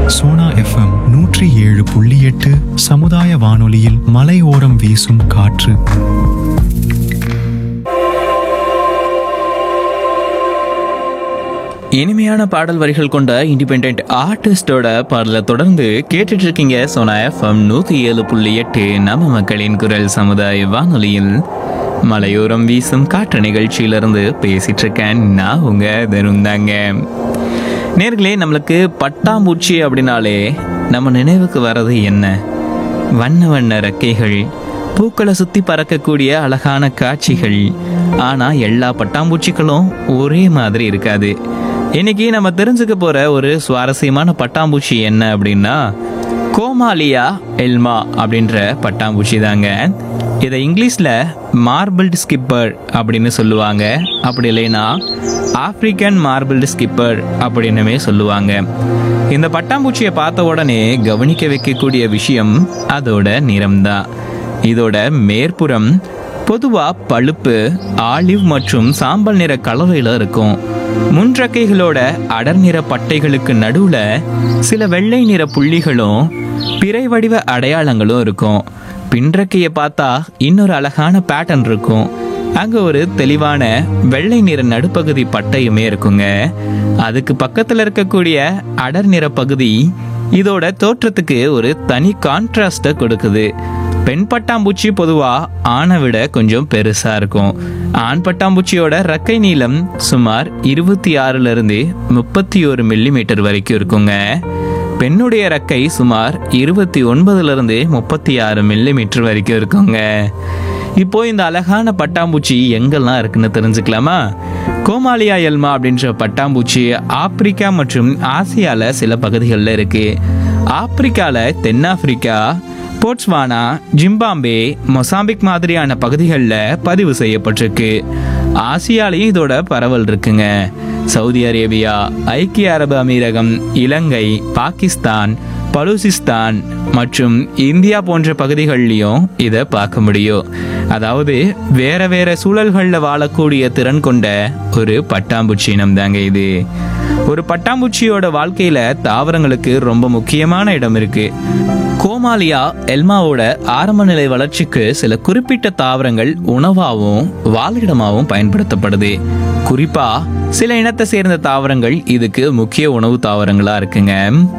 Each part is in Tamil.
சோனா எஃப்எம் நூற்றி ஏழு புள்ளி எட்டு சமுதாய வானொலியில் மலையோரம் வீசும் காற்று இனிமையான பாடல் வரிகள் கொண்ட இண்டிபெண்ட் ஆர்டிஸ்டோட பாடலை தொடர்ந்து கேட்டுட்டு இருக்கீங்க சோனா எஃப்எம் நூத்தி ஏழு புள்ளி எட்டு நம்ம மக்களின் குரல் சமுதாய வானொலியில் மலையோரம் வீசும் காற்று நிகழ்ச்சியிலிருந்து பேசிட்டு இருக்கேன் நான் உங்க தருந்தாங்க நேர்களே நம்மளுக்கு பட்டாம்பூச்சி அப்படின்னாலே நம்ம நினைவுக்கு வர்றது என்ன வண்ண வண்ண ரெக்கைகள் பூக்களை சுத்தி பறக்கக்கூடிய அழகான காட்சிகள் ஆனா எல்லா பட்டாம்பூச்சிகளும் ஒரே மாதிரி இருக்காது இன்னைக்கு நம்ம தெரிஞ்சுக்க போற ஒரு சுவாரஸ்யமான பட்டாம்பூச்சி என்ன அப்படின்னா கோமாலியா எல்மா அப்படின்ற பட்டாம்பூச்சி தாங்க இதை இங்கிலீஷ்ல மார்பிள்டு ஸ்கிப்பர் அப்படின்னு சொல்லுவாங்க அப்படி இல்லைன்னா ஆப்பிரிக்கன் மார்பிள்டு ஸ்கிப்பர் அப்படின்னுமே சொல்லுவாங்க இந்த பட்டாம்பூச்சியை பார்த்த உடனே கவனிக்க வைக்கக்கூடிய விஷயம் அதோட நிறம்தான் இதோட மேற்புறம் பொதுவா பழுப்பு ஆலிவ் மற்றும் சாம்பல் நிற கலவையில இருக்கும் முன்றக்கைகளோட அடர் நிற பட்டைகளுக்கு நடுவுல சில வெள்ளை நிற புள்ளிகளும் பிறை வடிவ அடையாளங்களும் இருக்கும் பின்றக்கையை பார்த்தா இன்னொரு அழகான பேட்டர்ன் இருக்கும் அங்க ஒரு தெளிவான வெள்ளை நிற நடுப்பகுதி பட்டையுமே இருக்குங்க அதுக்கு பக்கத்துல இருக்கக்கூடிய அடர் நிற பகுதி இதோட தோற்றத்துக்கு ஒரு தனி கான்ட்ராஸ்ட கொடுக்குது பெண் பட்டாம்பூச்சி பொதுவா ஆணை விட கொஞ்சம் பெருசா இருக்கும் ஆண் பட்டாம்பூச்சியோட ரெக்கை நீளம் சுமார் இருபத்தி ஆறுல இருந்து முப்பத்தி ஒரு மில்லிமீட்டர் வரைக்கும் இருக்குங்க பெண்ணுடைய ரெக்கை சுமார் இருபத்தி ஒன்பதுல இருந்து முப்பத்தி ஆறு மில்லிமீட்டர் வரைக்கும் இருக்குங்க இப்போ இந்த அழகான பட்டாம்பூச்சி எங்கெல்லாம் இருக்குன்னு தெரிஞ்சுக்கலாமா கோமாலியா எல்மா அப்படின்ற பட்டாம்பூச்சி ஆப்பிரிக்கா மற்றும் ஆசியால சில பகுதிகளில் இருக்கு ஆப்பிரிக்கால தென்னாப்பிரிக்கா போட்ஸ்வானா ஜிம்பாம்பே மொசாம்பிக் மாதிரியான பகுதிகளில் பதிவு செய்யப்பட்டிருக்கு ஆசியாலையும் இதோட பரவல் இருக்குங்க சவுதி அரேபியா ஐக்கிய அரபு அமீரகம் இலங்கை பாகிஸ்தான் பலூசிஸ்தான் மற்றும் இந்தியா போன்ற பகுதிகள்லையும் இதை பார்க்க முடியும் அதாவது வேற வேற சூழல்களில் வாழக்கூடிய திறன் கொண்ட ஒரு பட்டாம்பூச்சி இனம் தாங்க இது ஒரு பட்டாம்பூச்சியோட வாழ்க்கையில தாவரங்களுக்கு ரொம்ப முக்கியமான இடம் இருக்கு கோமாலியா எல்மாவோட ஆரம்ப நிலை வளர்ச்சிக்கு சில குறிப்பிட்ட தாவரங்கள் உணவாகவும் வாழிடமாகவும் பயன்படுத்தப்படுது குறிப்பா சில இனத்தை சேர்ந்த தாவரங்கள் இதுக்கு முக்கிய உணவு தாவரங்களா இருக்குங்க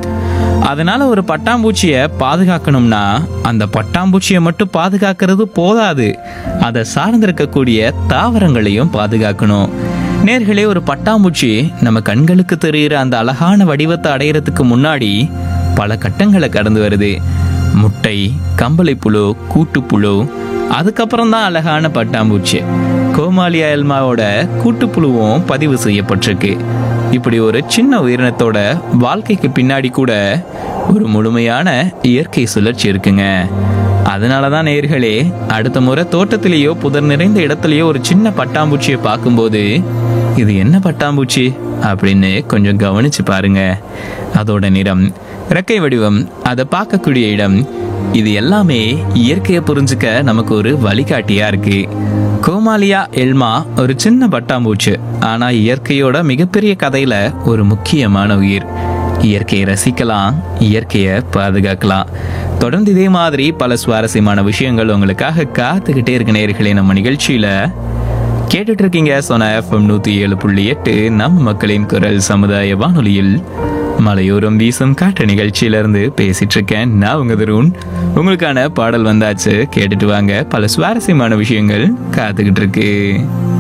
அதனால ஒரு பட்டாம்பூச்சியை பாதுகாக்கணும்னா அந்த பட்டாம்பூச்சியை மட்டும் பாதுகாக்கிறது போதாது அதை சார்ந்திருக்கக்கூடிய தாவரங்களையும் பாதுகாக்கணும் நேர்களே ஒரு பட்டாம்பூச்சி நம்ம கண்களுக்கு தெரிகிற அந்த அழகான வடிவத்தை அடையிறதுக்கு முன்னாடி பல கட்டங்களை கடந்து வருது முட்டை கம்பளைப்புழு கூட்டுப்புழு அதுக்கப்புறம் தான் அழகான பட்டாம்பூச்சி கோமாலியா எல்மாவோட கூட்டுப்புழுவும் பதிவு செய்யப்பட்டிருக்கு இப்படி ஒரு சின்ன உயிரினத்தோட வாழ்க்கைக்கு பின்னாடி கூட ஒரு முழுமையான இயற்கை சுழற்சி இருக்குங்க அதனால தான் நேர்களே அடுத்த முறை தோட்டத்திலேயோ புதர் நிறைந்த இடத்துலயோ ஒரு சின்ன பட்டாம்பூச்சியை பார்க்கும்போது இது என்ன பட்டாம்பூச்சி அப்படின்னு கொஞ்சம் கவனிச்சு பாருங்க அதோட நிறம் இறக்கை வடிவம் அதை பார்க்கக்கூடிய இடம் இது எல்லாமே இயற்கையை புரிஞ்சுக்க நமக்கு ஒரு வழிகாட்டியா இருக்கு கோமாலியா எல்மா ஒரு சின்ன பட்டாம்பூச்சி ஆனா இயற்கையோட மிகப்பெரிய கதையில ஒரு முக்கியமான உயிர் இயற்கையை ரசிக்கலாம் இயற்கையை பாதுகாக்கலாம் தொடர்ந்து இதே மாதிரி பல சுவாரஸ்யமான விஷயங்கள் உங்களுக்காக காத்துக்கிட்டே இருக்க நேர்களே நம்ம நிகழ்ச்சியில கேட்டுட்டு இருக்கீங்க சோனா எஃப்எம் நூத்தி ஏழு புள்ளி எட்டு நம்ம மக்களின் குரல் சமுதாய வானொலியில் மலையோரம் வீசும் காற்று நிகழ்ச்சியிலிருந்து பேசிட்டு இருக்கேன் நான் உங்க தருண் உங்களுக்கான பாடல் வந்தாச்சு கேட்டுட்டு வாங்க பல சுவாரஸ்யமான விஷயங்கள் காத்துக்கிட்டு இருக்கு